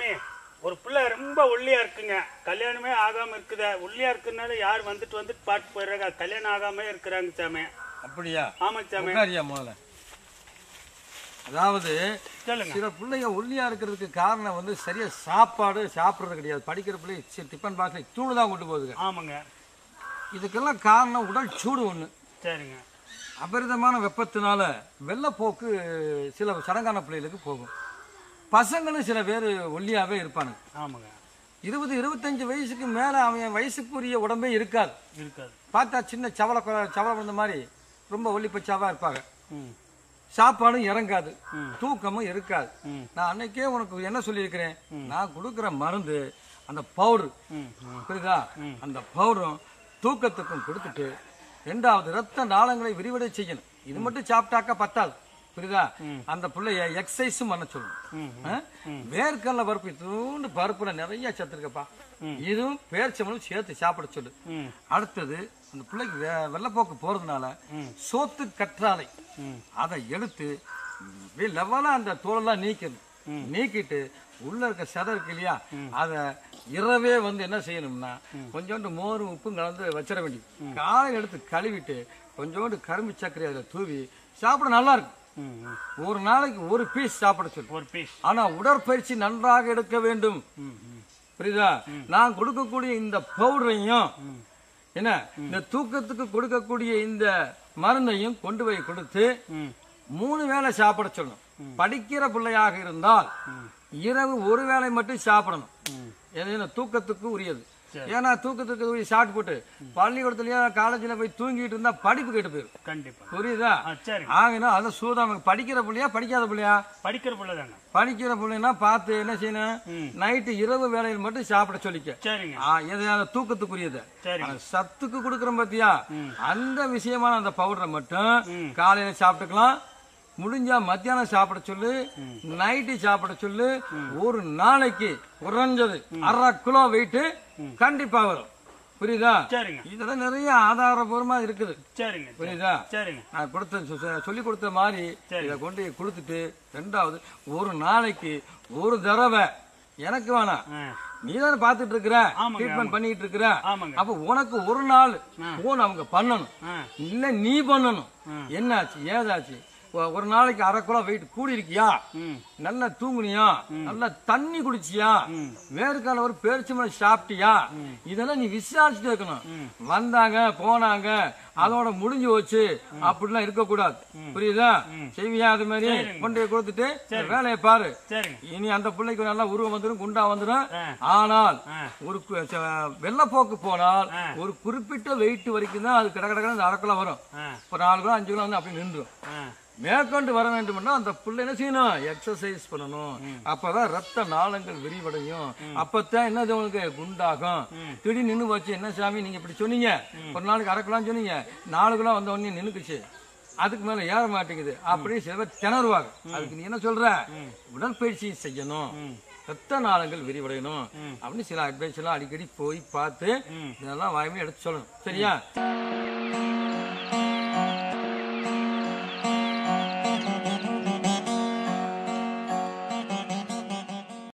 ஒரு பிள்ளை ரொம்ப ஒல்லியா இருக்குங்க கல்யாணமே ஆகாம இருக்குதா ஒல்லியா இருக்குனால யார் வந்துட்டு வந்துட்டு பாட்டு போயிடுறாங்க கல்யாணம் ஆகாம இருக்கிறாங்க சாமி அப்படியா ஆமாங்க சாமி உட்காரியா முதல்ல அதாவது சொல்லுங்க சில பிள்ளைங்க ஒல்லியா இருக்கிறதுக்கு காரணம் வந்து சரியா சாப்பாடு சாப்பிட்றது கிடையாது படிக்கிற பிள்ளை சி- டிஃபன் பாக்ஸில் தூள் தான் கொண்டு போகுதுங்க ஆமாங்க இதுக்கெல்லாம் காரணம் உடல் சூடு ஒன்று சரிங்க அபரிதமான வெப்பத்தினால வெள்ளப்போக்கு சில சடங்கான பிள்ளைகளுக்கு போகும் பசங்களும் சில பேர் ஒல்லியாவே இருப்பானுங்க ஆமாங்க இருபது இருபத்தஞ்சு வயசுக்கு மேலே அவன் வயசுக்குரிய உடம்பே இருக்காது இருக்காது பார்த்தா சின்ன சவள கொ- சவள விழுந்த மாதிரி ரொம்ப ஒல்லி பச்சாவாக இருப்பாங்க ம் சாப்பாடும் இறங்காது ம். தூக்கமும் இருக்காது ம். நான் அன்னைக்கே உனக்கு என்ன சொல்லியிருக்கிறேன் நான் கொடுக்குற மருந்து அந்த பவுடர் ம் ம் புரியுதா அந்த பவுடரும் தூக்கத்துக்கும் கொடுத்துட்டு ரெண்டாவது ரத்த நாளங்களை விரிவடை செய்யணும் இது மட்டும் சாப்பிட்டாக்கா பத்தாது புரியுதா அந்த பிள்ளைய எக்ஸசைஸும் பண்ண சொல்லணும் ம். ஆ? வேர்க்கடலை பருப்பு தூண்டு பருப்புல நிறைய சத்து இருக்குப்பா இதுவும் பேர்ச்சம்பளம் சேர்த்து சாப்பிட சொல்லு ம் அடுத்தது அந்த பிள்ளைக்கு வெ- வெள்ளைப்போக்கு போறதுனால சோத்து கற்றாழை ம். அதை எடுத்து லெவலா அந்த தோலெல்லாம் நீக்கணும் நீக்கிட்டு உள்ள இருக்க சதை இருக்கு இல்லையா அதை இரவே வந்து என்ன செய்யணும்னா கொஞ்சோண்டு மோர் உப்பும் கலந்து வச்சிட வேண்டியது காலையில் எடுத்து கழுவிட்டு கொஞ்சோண்டு கரும்பு சர்க்கரை அதில் தூவி சாப்பிட நல்லா இருக்கும் ம் ம். ஒரு நாளைக்கு ஒரு பீஸ் சாப்பிட சொல்லு ஒரு பீஸ் ஆனா உடற்பயிற்சி நன்றாக எடுக்க வேண்டும் ம் ம் புரியுதா நான் கொடுக்கக்கூடிய இந்த பவுடரையும் என்ன இந்த தூக்கத்துக்கு கொடுக்கக்கூடிய இந்த மருந்தையும் கொண்டு போய் கொடுத்து ம் மூணு வேளை சாப்பிட சொல்லணும் படிக்கிற பிள்ளையாக இருந்தால் இரவு ஒரு வேளை மட்டும் சாப்பிடணும் ஏன்னா தூக்கத்துக்கு உரியது ஏன்னா தூக்கத்துக்கு உரிய சாப்பிட்டு போட்டு பள்ளிக்கூடத்துலயோ காலேஜ்ல போய் தூங்கிட்டு இருந்தா படிப்பு கெட்டு போயிடும் கண்டிப்பா புரியுதா ஆ சரி ஆகினா அதை சூதாம படிக்கிற பிள்ளையா படிக்காத பிள்ளையா படிக்கிற பிள்ளை தாங்க படிக்கிற பிள்ளைன்னா பார்த்து என்ன செய்யணும் நைட்டு இரவு வேளையில் மட்டும் சாப்பிட சொல்லிக்க சரிங்க ஆ, எதையாவது தூக்கத்துக்குரியது சரி ஆனா சத்துக்கு கொடுக்குறோம் பாத்தியா அந்த விஷயமான அந்த பவுடரை மட்டும் காலையில சாப்பிட்டுக்கலாம் முடிஞ்சா மத்தியானம் சாப்பிட சொல்லு நைட்டு சாப்பிட சொல்லு ஒரு நாளைக்கு குறைஞ்சது அரை கிலோ வெயிட் கண்டிப்பா வரும் புரியுதா சரிங்க இதெல்லாம் நிறைய ஆதாரபூர்வமா இருக்குது சரிங்க சரி. புரியுதா சரிங்க நான் கொடுத்த சொ- சொ- சொல்லி கொடுத்த மாதிரி இதை கொண்டு போய் கொடுத்துட்டு ரெண்டாவது ஒரு நாளைக்கு ஒரு தடவை எனக்கு வேணாம் ஆ நீ தானே பார்த்துட்டு இருக்கிற ஆமாங்க, ட்ரீட்மெண்ட் பண்ணிட்டு இருக்கிற ஆமாங்க அப்ப உனக்கு ஒரு நாள் போன் அவங்க பண்ணணும் ஆ இல்ல நீ பண்ணணும் என்னாச்சு ஏதாச்சு ஒ- ஒரு நாளைக்கு அரை கிலோ வெயிட் கூடி இருக்கியா ம் நல்லா தூங்குனியா நல்லா தண்ணி குடிச்சியா வேர்க்கால ஒரு பேரிச்சம்பழம் சாப்பிட்டியா இதெல்லாம் நீ விசாரிச்சுட்டு இருக்கணும் வந்தாங்க போனாங்க அதோட முடிஞ்சு போச்சு அப்படிலாம் இருக்கக்கூடாது புரியுதா செய்வியா அது மாதிரி கொண்டு போய் கொடுத்துட்டு இந்த வேலையை பாரு சரிங்க இனி அந்த பிள்ளைக்கு நல்லா உருவம் வந்துடும் குண்டா வந்துடும் ஆ. ஆனால் ஆ. ஒரு கு- ச- வெள்ளப்போக்கு போனால் ஒரு குறிப்பிட்ட வெயிட் வரைக்கும் தான் அது கிட கிடக்கிற அரை கிலோ வரும் ஆ ஒரு நாலு கிலோ அஞ்சு கிலோ வந்து அப்படி நின்றுடும் ஆ மேற்கொண்டு வர வேண்டும்னா அந்த புள்ள என்ன செய்யணும் எக்ஸசைஸ் பண்ணணும் அப்பதான் ரத்த நாளங்கள் விரிவடையும் அப்பதான் என்னது உங்களுக்கு குண்டாகும் திடீர் நின்னு போச்சு என்ன சாமி நீங்க இப்படி சொன்னீங்க ஒரு நாளைக்கு அரை கிலோ சொன்னீங்க நாலு கிலோ வந்த உடனே நின்னுக்குச்சு அதுக்கு மேல ஏற மாட்டேங்குது அப்படின்னு சில பேர் திணறுவாங்க அதுக்கு நீ என்ன சொல்ற உடற்பயிற்சி செய்யணும் ரத்த நாளங்கள் விரிவடையணும் அப்படின்னு சில அட்வைஸ் எல்லாம் அடிக்கடி போய் பார்த்து இதெல்லாம் வாய்மையை எடுத்து சொல்லணும் சரியா